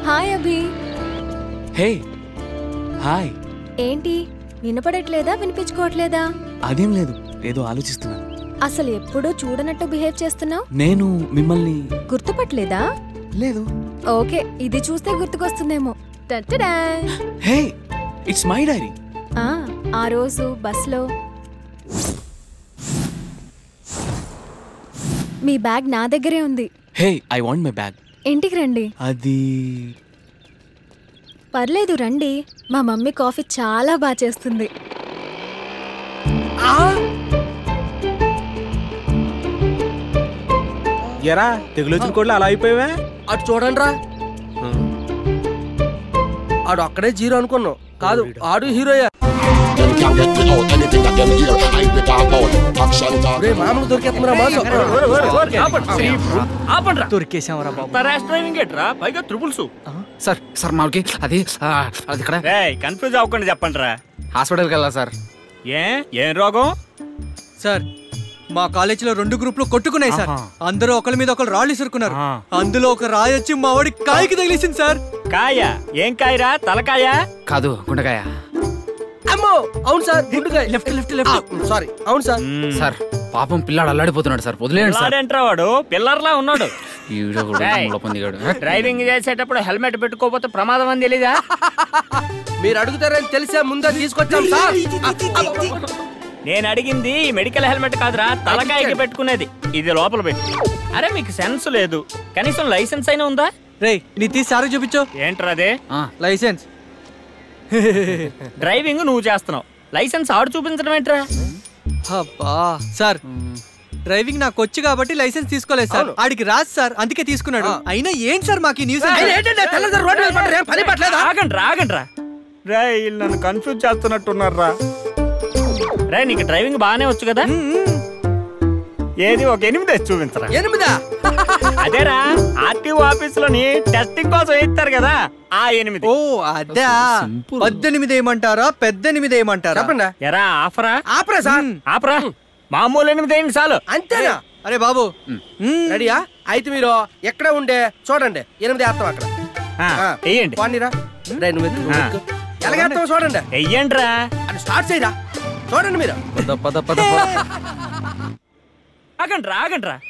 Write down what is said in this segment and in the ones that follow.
Hi అభి hey hi ఏంటి వినపడట్లేదా వినిపించుకోవట్లేదా అదేం లేదు ఏదో ఆలోచిస్తున్నాను అసలు ఎప్పుడూ చూడనట్టు బిహేవ్ చేస్తున్నావు నేను మిమ్మల్ని గుర్తుపట్టలేదా లేదు ఓకే ఇది చూస్తే గుర్తుకొస్తుందేమో టట్టడా. హే ఇట్స్ మై డైరీ ఆ, ఆ రోజు బస్లో మీ బ్యాగ్ నా దగ్గరే ఉంది hey I want my bag ఇంటికి రండి అది పర్లేదు రండి మా మమ్మీ కాఫీ చాలా బాగా చేస్తుంది ఎరా తెగులొచ్చిన కోళ్ళు అలా అయిపోయావే అటు చూడండి రా ఆడు అక్కడే జీరో అనుకున్నాం కాదు ఆడు హీరోయా Them can get me out anything that them hear. I be talk about action talk. రే మామూలు దొరికేస్తుందిరా మాసం దొరికేసామరా బాబు ర్యాష్ డ్రైవింగ్ ఏట్రా పైగా త్రిపుల్స్ సార్ సార్ మాకి అది ఆ, అది ఇక్కడ కన్ఫ్యూజ్ అవ్వకుండా చెప్పండి రా హాస్పిటల్కి వెళ్ళా సార్ ఏ ఏం రోగం సార్ మా కాలేజీలో రెండు గ్రూపులు కొట్టుకున్నాయి సార్ అందరూ ఒకరి మీద ఒకరు రాళ్ళు ఇసురుకున్నారు అందులో ఒక రాయి వచ్చి మా వాడి కాలికి తగిలేసింది సార్ కాయ ఏం కాయరా తలకాయ కాదు గుండెకాయ అమ్మో అవును సార్ గుండుకాయ లెఫ్ట్ లెఫ్ట్ లెఫ్ట్ సారీ అవును సార్ సార్ పాపం పిల్లాడు అల్లాడిపోతున్నాడు సార్ వదిలేయండి సార్ పిల్లాడేంట్రా వాడు పిల్లర్లా ఉన్నాడు ఈవిడ కూడా రేయ్. ముళ్ళ పొందిగాడు డ్రైవింగ్ చేసేటప్పుడు హెల్మెట్ పెట్టుకోకపోతే ప్రమాదం అని తెలీదా మీరు అడుగుతారని తెలిసే ముందే తీసుకొచ్చాం సార్ నేను అడిగింది ఈ మెడికల్ హెల్మెట్ కాదురా తలకాయకి పెట్టుకునేది ఇది లోపల పెట్టు అరే మీకు సెన్స్ లేదు కనీసం లైసెన్స్ అయినా ఉందా రేయ్ నీ తీసి సార్ చూపించు ఏంట్రా అదే ఆ, లైసెన్స్ డ్రైవింగ్ నువ్వు చేస్తున్నావు లైసెన్స్ ఆడు చూపించడం ఏంట్రా అబ్బా సార్ డ్రైవింగ్ నాకు వచ్చు కాబట్టి లైసెన్స్ తీసుకోలేదు సార్ ఆడికి రాదు సార్ అందుకే తీసుకున్నాడు అయినా ఏంటి సార్ మాకు ఈ న్యూస్ ఆయన ఏంటంటే తెల్లదారు రోడ్డు మీద పడ్డారు, ఏం పని పట్టలేదా ఆగండి ఆగండి రా రే వీళ్ళు నన్ను కన్ఫ్యూజ్ చేస్తున్నట్టున్నారా రే నీకు డ్రైవింగ్ బాగానే వచ్చు కదా ఏది ఒక ఎనిమిది వేసి చూపించరా ఎనిమిదా అదేరా ఆర్టీఓ ఆఫీస్ లోని టెస్టింగ్ కోసం ఇస్తారు కదా ఆ ఎనిమిది ఓ అదా పద్దెనిమిది ఏమంటారా పెద్దెనిమిది ఏమంటారా చెప్పండి ఎరా ఆఫరా ఆపరా సార్ ఆపరా మామూలు ఎనిమిది ఏంటి చాలు అంతేనా అరే బాబు మ్మ్. రెడీయా అయితే మీరు ఎక్కడ ఉండే చూడండి ఎనిమిది వేస్తాం అక్కడ ఆ, ఆ. వెయ్యండి వాడినిరా రే నువ్వు ఎత్తు, నువ్వు ఆ. ఎక్కు. ఎలాగేస్తావు చూడండి వెయ్యండిరా అది స్టార్ట్ చేయరా చూడండి మీరు పద పద పద ఆగండి రా ఆగండి రా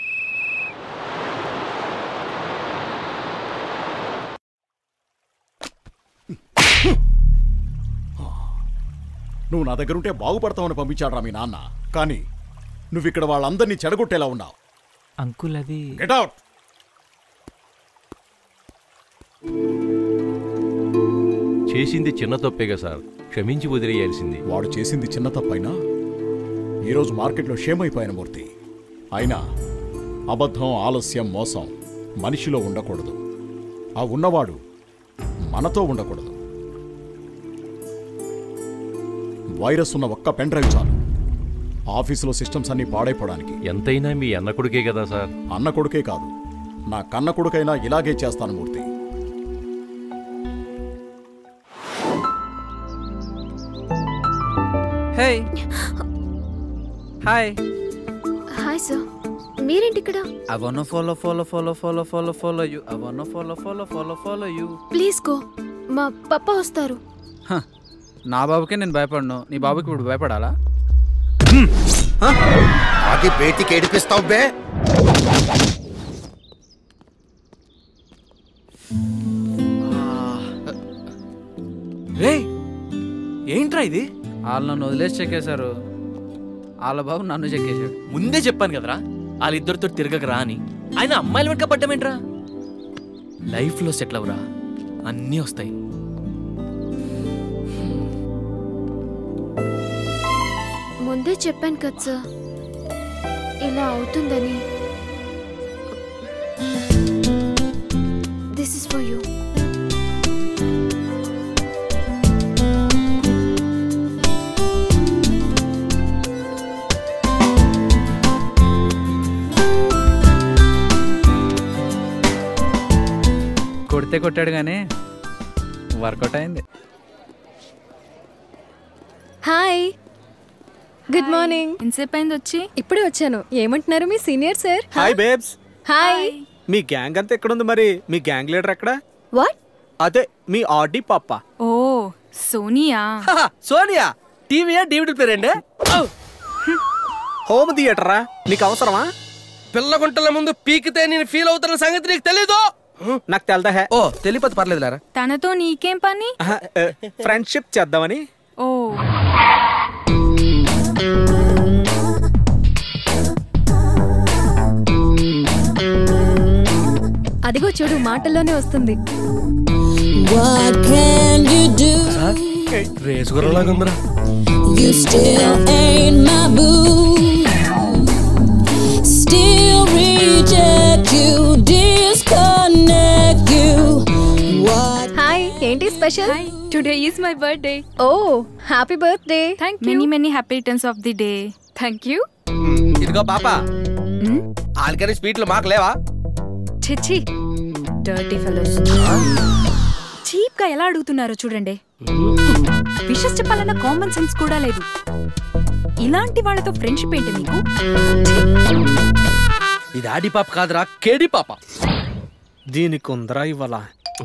నువ్వు నా దగ్గర ఉంటే బాగుపడతావని పంపించాడురా మీ నాన్న కానీ నువ్వు ఇక్కడ వాళ్ళందరినీ చెడగొట్టేలా ఉన్నావు అంకుల్ అది గెట్ అవుట్ చేసింది చిన్న తప్పేగా సార్ క్షమించి వదిలేయాల్సింది వాడు చేసింది చిన్న తప్పైనా ఈరోజు మార్కెట్లో క్షేమైపోయిన మూర్తి అయినా అబద్ధం ఆలస్యం మోసం మనిషిలో ఉండకూడదు ఆ ఉన్నవాడు మనతో ఉండకూడదు వైరస్ ఉన్న ఒక్క పెన్ డ్రైవ్ చాలు ఆఫీసులో సిస్టమ్స్ అన్ని పాడైపోవడానికి ఎంతైనా మీ అన్న కొడుకే కదా సార్ అన్న కొడుకే కాదు నా కన్న కొడుకైనా ఇలాగే చేస్తాను Murthy hey hi hi sir మీరేంటి ఇక్కడ I wanna follow, follow, follow, follow, follow, follow you. I wanna follow, follow, follow, follow you. Please go మా పప్ప వస్తారు హ, నా బాబుకే నేను భయపడను నీ బాబుకి ఇప్పుడు భయపడాలా అది బేటికి ఏడిపిస్తావు బే రే ఏంట్రా ఇది వాళ్ళు నన్ను వదిలేసి చెక్కేశారు వాళ్ళ బాబు నన్ను చెక్కేశాడు ముందే చెప్పాను కదరా వాళ్ళిద్దరితో తిరగకరా అని ఆయన అమ్మాయిల వెనక పడ్డమేంట్రా లైఫ్లో సెటిల్ అవరా అన్నీ వస్తాయి ముందే చెప్పాను కదా సార్ ఇలా అవుతుందని దిస్ ఇస్ ఫర్ యూ కొడితే కొట్టాడు కానీ వర్కౌట్ అయింది హాయ్ గుడ్ మార్నింగ్ ఎంతసేపు అయింది వచ్చి ఇప్పుడే వచ్చాను ఏమంటున్నారు మీ senior sir hi babes hi మీ గ్యాంగ్ అంతా ఎక్కడ ఉంది మరి మీ గ్యాంగ్ లీడర్ ఎక్కడ వాట్ అదే మీ ఆడి పాప ఓ సోనియా హహ, సోనియా టీవీయా డివిడి ప్లేయర్ అండి హోమ్ థియేటరా నీకు అవసరమా పిల్ల గుంటల ముందు పీకితే నేను ఫీల్ అవుతున్న సంగతి నీకు తెలీదు నాకు తెల్దా హే ఓ తెలియపోతే పర్లేదు లేరా తనతో నీకేం పని ఫ్రెండ్షిప్ చేద్దామని ఓ అదిగో చూడు మాటల్లోనే వస్తుంది What can you do? Race గుర్రలాగా ఉందిరా You still ain't my boo. Still reject you, disconnect you. What? Hi ఏంటి special hi today is my birthday oh happy birthday thank you many many happy returns of the day thank you ఇదిగో పాప ఆల్కని స్వీట్లు మాకు లేవా చిచ్చి dirty fellows cheap గా ఎలా అడుగుతున్నారో చూడండి విషెస్ చెప్పాలన్న కామన్ సెన్స్ కూడా లేదు ఇలాంటి వాళ్ళతో ఫ్రెండ్షిప్ ఏంటి మీకు ఇది ఆడి పాప కాదురా కేడి పాప దీనికి ఉందరా ఇవ్వాల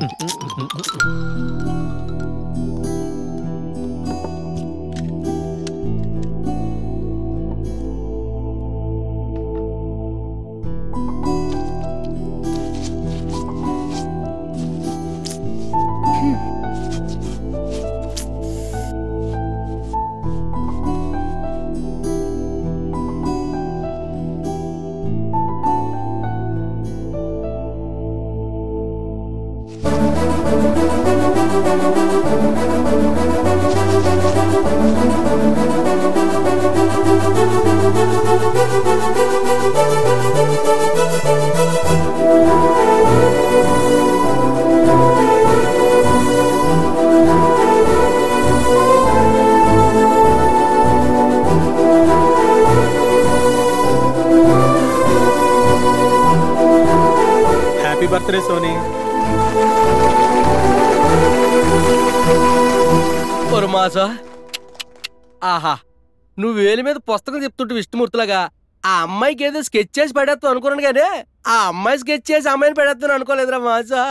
హ్యాపీ బర్త్డే సోనీ ఒక మాసా ఆహా నువ్వు వేలి మీద పుస్తకం చెప్తుంటే విష్ణుమూర్తిలాగా ఆ అమ్మాయికి ఏదో స్కెచ్ చేసి పెడేస్తావు అనుకున్నాను కానీ ఆ అమ్మాయి స్కెచ్ చేసి అమ్మాయిని పెడేస్తాను అనుకోలేదురా మాసా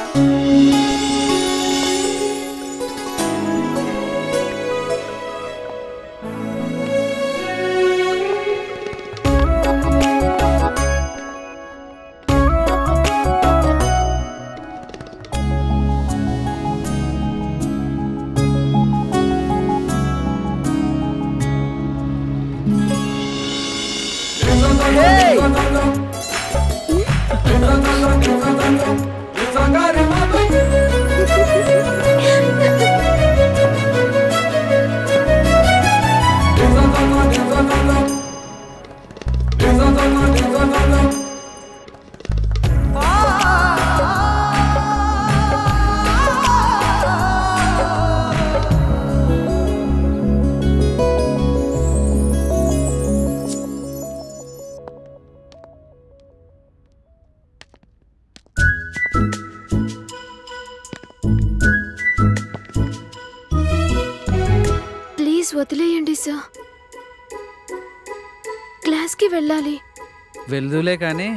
ప్లీజ్ వదిలేయండి సార్ క్లాస్కి వెళ్ళాలి వెళ్దులే కానీ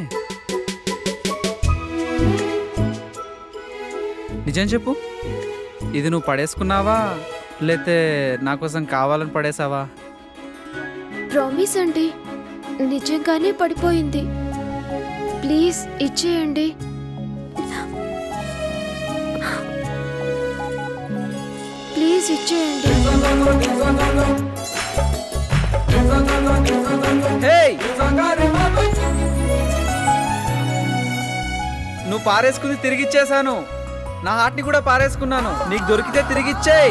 నిజం చెప్పు ఇది నువ్వు పడేసుకున్నావా లేతే నా కోసం కావాలని పడేసావా ప్రామిస్ అండి నిజంగానే పడిపోయింది ప్లీజ్ ఇచ్చేయండి ప్లీజ్ ఇచ్చేయండి హేయ్! నువ్వు పారేసుకుంది తిరిగిచ్చేశాను నా హార్ట్ని కూడా పారేసుకున్నాను నీకు దొరికితే తిరిగిచ్చేయ్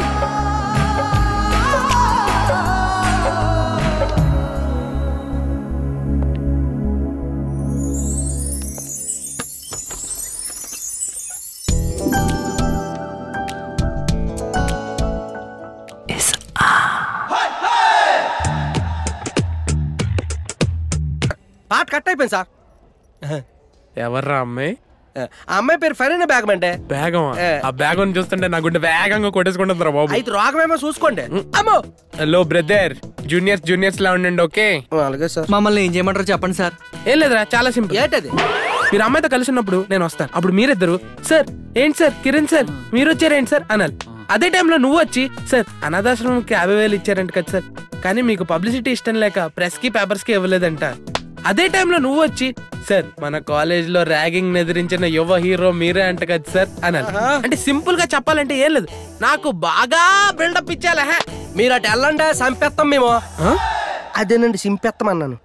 పాట కట్ అయిపోయింది సార్ ఎవర్రా అమ్మాయి ఆ అమ్మాయి పేరు ఫెరీనా బేగం అంటే బేగం ఏ. ఆ బేగం చూస్తుంటే నా గుండె వేగంగా కొట్టేసుకుంటుందిరా బాబు అయితే రోగమేమో చూసుకోండి అమ్మో హలో బ్రదర్ జూనియర్స్ జూనియర్స్ లా ఉండండి ఓకే అలాగే సార్ మమ్మల్ని ఏం చేయమంటారో చెప్పండి సార్ ఏం లేదురా చాలా సింపుల్ ఏంటది మీరు అమ్మాయితో కలిసి ఉన్నప్పుడు నేను వస్తాను అప్పుడు మీరిద్దరు సార్ ఏంటి సార్ కిరణ్ సార్ మీరు వచ్చారేంటి సార్ అనాలి అదే టైంలో నువ్వు వచ్చి సార్ అనాథాశ్రమంకి యాభై వేలు ఇచ్చారంట కదా సార్ కానీ మీకు పబ్లిసిటీ ఇష్టం లేక ప్రెస్ కి పేపర్స్ కి ఇవ్వలేదంట అదే టైంలో నువ్వు వచ్చి సార్ మన కాలేజ్ లో ర్యాగింగ్ ఎదిరించిన యువ హీరో మీరే అంట కదా సార్ అనాలి అంటే సింపుల్ గా చెప్పాలంటే ఏం లేదు నాకు బాగా బిల్డప్ ఇచ్చాలా హే మీరు అటు వెళ్ళండి సంపేస్తాం మేము అదేనండి సింపేస్తాం అన్నాను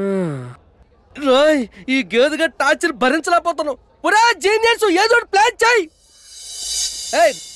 రాయ్ ఈ గేదెగా టార్చర్ భరించలేకపోతున్నాం పురా జీనియర్స్ ఏదో ఒకటి ప్లాన్ చేయి ఏయ్